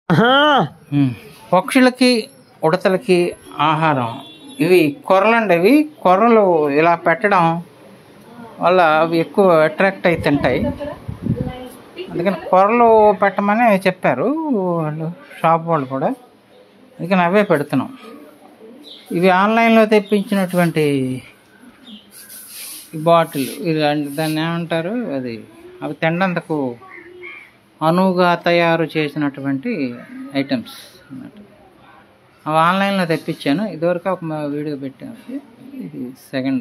ఉమ్. పక్షులకి ఉడతలకి ఆహారం ఇవి కొర్రలండి ఇవి కొర్రలు ఇలా పెట్టడం వల్ల అవి ఎక్కువ అట్రాక్ట్ అయి తింటాయి అందుకని కొర్రలు పెట్టమని చెప్పారు వాళ్ళు షాప్ వాళ్ళు కూడా అందుకని అవే పెడుతున్నాం ఇవి ఆన్లైన్లో తెప్పించినటువంటి ఈ బాటిల్ ఇది అన్- దాన్ని ఏమంటారు అది అవి తినడందుకు అనువుగా తయారు చేసినటువంటి ఐటమ్స్ అన్నమాట అవి ఆన్లైన్లో తెప్పించాను ఇదివరకు ఒక మా వీడియో పెట్టాను ఇది సెకండ్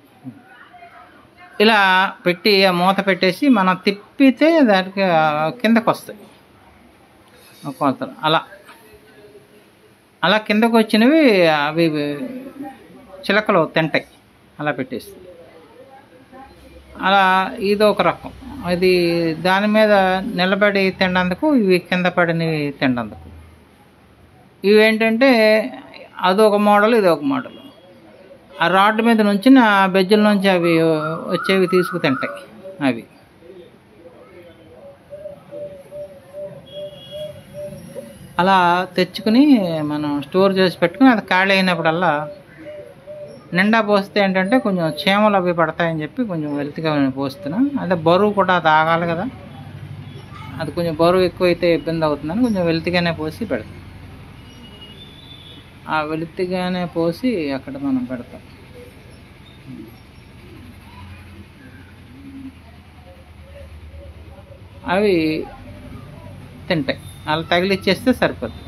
ఇలా పెట్టి ఆ మూత పెట్టేసి మనం తిప్పితే దానికి ఆ కిందకు వస్తాయి ఆ కొలతలు అలా అలా కిందకు వచ్చినవి అవి చిలకలు తింటాయి అలా పెట్టేసి అలా ఇది ఒక రకం అది దాని మీద నిలబడి తినడానికి ఇవి కింద పడినవి తినడానికి ఇవి ఏంటంటే అదొక మోడల్ ఇది ఒక మోడల్ ఆ రాడ్ మీద నుంచి ఆ బెజ్జల నుంచి అవి వచ్చేవి తీసుకు తింటాయి అవి అలా తెచ్చుకుని మనం స్టోర్ చేసి పెట్టుకుని అది ఖాళీ అయినప్పుడల్లా నిండా పోస్తే ఏంటంటే కొంచెం చీమలు అవి పడతాయని చెప్పి కొంచెం వెల్తిగా పోస్తున్నా అదే బరువు కూడా తాగాలి కదా అది కొంచెం బరువు ఎక్కువైతే ఇబ్బంది అవుతుందని కొంచెం వెల్తిగానే పోసి పెడతాం ఆ వెలుతిగానే పోసి అక్కడ మనం పెడతాం అవి తింటాయి అలా తగిలిచ్చేస్తే సరిపోతుంది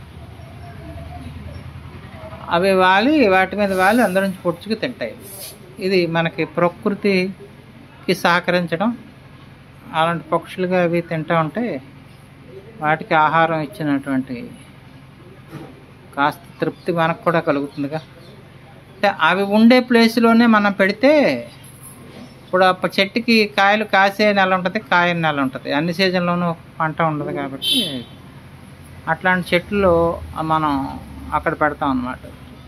అవి వాలి వాటి మీద వాలి అందరించి పొడుచుకు తింటాయి ఇది మనకి ప్రకృతికి సహకరించడం అలాంటి పక్షులుగా అవి తింటూ ఉంటే వాటికి ఆహారం ఇచ్చినటువంటి కాస్త తృప్తి మనకు కూడా కలుగుతుందిగా అంటే అవి ఉండే ప్లేస్లోనే మనం పెడితే ఇప్పుడు ఆ ప- చెట్టుకి కాయలు కాసే నెల ఉంటుంది కాయ నెల ఉంటుంది అన్ని సీజన్లోనూ పంట ఉండదు కాబట్టి అట్లాంటి చెట్లు మనం అక్కడ పెడతాం అన్నమాట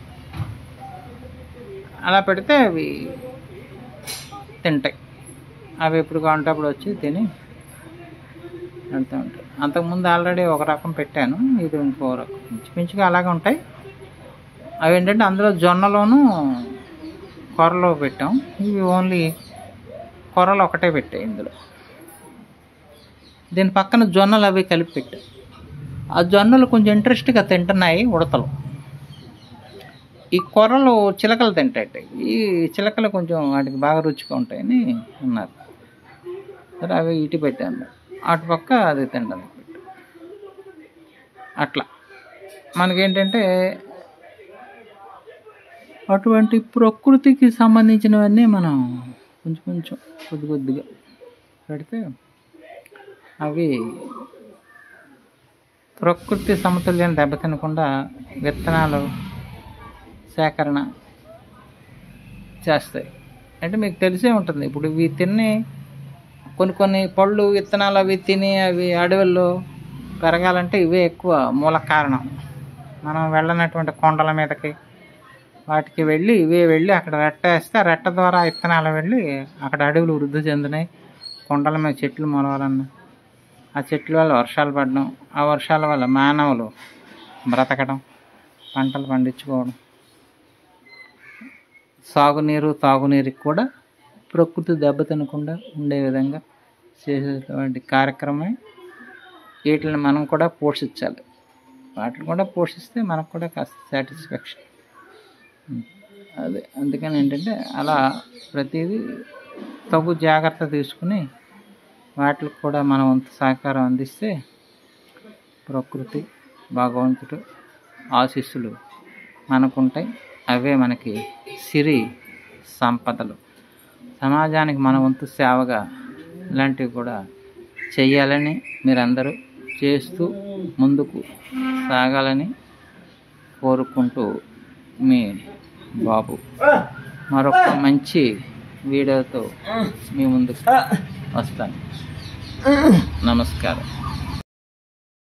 అలా పెడితే అవి తింటాయి అవి ఎప్పుడు కావాలంటే అప్పుడు వచ్చి తిని వెళ్తూ ఉంటాయి అంతకుముందు ఆల్రెడీ ఒక రకం పెట్టాను ఇది ఇంకో రకం ఇంచుమించుగా అలాగే ఉంటాయి అవి ఏంటంటే అందులో జొన్నలోను కొర్రలో పెట్టాం ఇవి ఓన్లీ కొర్రలు ఒకటే పెట్టాయి ఇందులో దీని పక్కన జొన్నలు అవి కలిపి పెట్టాం ఆ జొన్నలు కొంచెం ఇంట్రెస్ట్గా తింటున్నాయి ఉడతలు ఈ కొర్రలు చిలకలు తింటాయి ఈ చిలకలు కొంచెం వాటికి బాగా రుచిగా ఉంటాయని అన్నారు సరే అవి ఇటు పెట్టాను అటు పక్క అది తినడానికి పెట్టాను అట్లా మనకేంటంటే అటువంటి ప్రకృతికి సంబంధించినవన్నీ మనం కొంచెం కొంచెం కొద్ది కొద్దిగా పెడితే అవి ప్రకృతి సమతుల్యం దెబ్బతినకుండా విత్తనాలు సేకరణ చేస్తాయి అంటే మీకు తెలిసే ఉంటుంది ఇప్పుడు ఇవి తిని కొన్ని కొన్ని పళ్ళు విత్తనాలు అవి తిని అవి అడవుల్లో పెరగాలంటే ఇవే ఎక్కువ మూల కారణం మనం వెళ్ళనటువంటి కొండల మీదకి వాటికి వెళ్ళి ఇవే వెళ్ళి అక్కడ రెట్ట వేస్తే ఆ రెట్ట ద్వారా విత్తనాలు వెళ్ళి అక్కడ అడవులు వృద్ధి చెందినాయి కొండల మీద చెట్లు మొలవాలన్నా ఆ చెట్ల వల్ల వర్షాలు పడడం ఆ వర్షాల వల్ల మానవులు బ్రతకడం పంటలు పండించుకోవడం సాగునీరు తాగునీరుకి కూడా ప్రకృతి దెబ్బతినకుండా ఉండే విధంగా చేసేటువంటి కార్యక్రమమే వీటిని మనం కూడా పోషించాలి వాటిని కూడా పోషిస్తే మనకు కూడా కాస్త సాటిస్ఫాక్షన్ అదే అందుకని ఏంటంటే అలా ప్రతిదీ తగు జాగ్రత్త తీసుకుని వాటికి కూడా మన వంతు సహకారం అందిస్తే ప్రకృతి భగవంతుడు ఆశీస్సులు మనకుంటాయి అవే మనకి సిరి సంపదలు సమాజానికి మన వంతు సేవగా ఇలాంటివి కూడా చెయ్యాలని మీరందరూ చేస్తూ ముందుకు సాగాలని కోరుకుంటూ మీ బాబు మరొక మంచి వీడియోతో మీ ముందుకు వస్తాను నమస్కారం